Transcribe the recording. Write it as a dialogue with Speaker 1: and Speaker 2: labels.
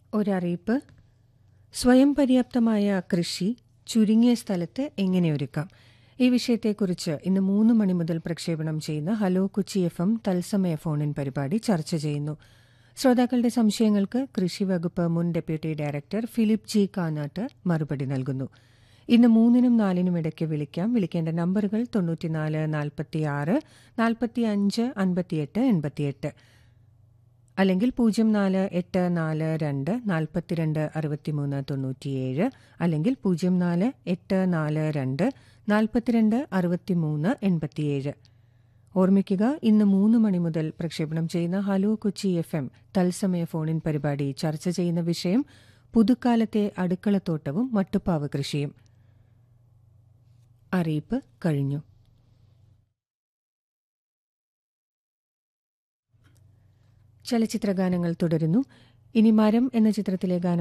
Speaker 1: ഒരറിയിപ്പ് സ്വയം പര്യാപ്തമായ കൃഷി ചുരുങ്ങിയ സ്ഥലത്ത് എങ്ങനെ ഒരുക്കാം ഈ വിഷയത്തെക്കുറിച്ച് ഇന്ന് മൂന്ന് മണി മുതൽ പ്രക്ഷേപണം ചെയ്യുന്ന ഹലോ കൊച്ചി എഫ് എം തത്സമയ ഫോണിൻ പരിപാടി ചർച്ച ചെയ്യുന്നു ശ്രോതാക്കളുടെ സംശയങ്ങൾക്ക് കൃഷി വകുപ്പ് മുൻ deputy director Philip G Kanattu മറുപടി നൽകുന്നു ഇന്ന് മൂന്നിനും നാലിനും ഇടയ്ക്ക് വിളിക്കാം വിളിക്കേണ്ട നമ്പറുകൾ തൊണ്ണൂറ്റിനാല് നാൽപ്പത്തിയാറ് നാൽപ്പത്തി അഞ്ച് അൻപത്തിയെട്ട് എൺപത്തിയെട്ട് അല്ലെങ്കിൽ പൂജ്യം നാല് എട്ട് നാല് രണ്ട് നാൽപ്പത്തിരണ്ട് അറുപത്തിമൂന്ന് തൊണ്ണൂറ്റിയേഴ് അല്ലെങ്കിൽ പൂജ്യം നാല് എട്ട് നാല് രണ്ട് നാൽപ്പത്തിരണ്ട് അറുപത്തിമൂന്ന് എൺപത്തിയേഴ് ഓർമ്മിക്കുക ഇന്ന് മൂന്ന് മണി മുതൽ പ്രക്ഷേപണം ചെയ്യുന്ന ഹലോ കൊച്ചി എഫ് എം തത്സമയ ഫോണിൻ പരിപാടി ചർച്ച ചെയ്യുന്ന വിഷയം പുതുക്കാലത്തെ അടുക്കളത്തോട്ടവും മട്ടുപ്പാവ് കൃഷിയും അറിയിപ്പ് കഴിഞ്ഞു ചലച്ചിത്ര ഗാനങ്ങൾ തുടരുന്നു ഇനി മരം എന്ന ചിത്രത്തിലെ ഗാനം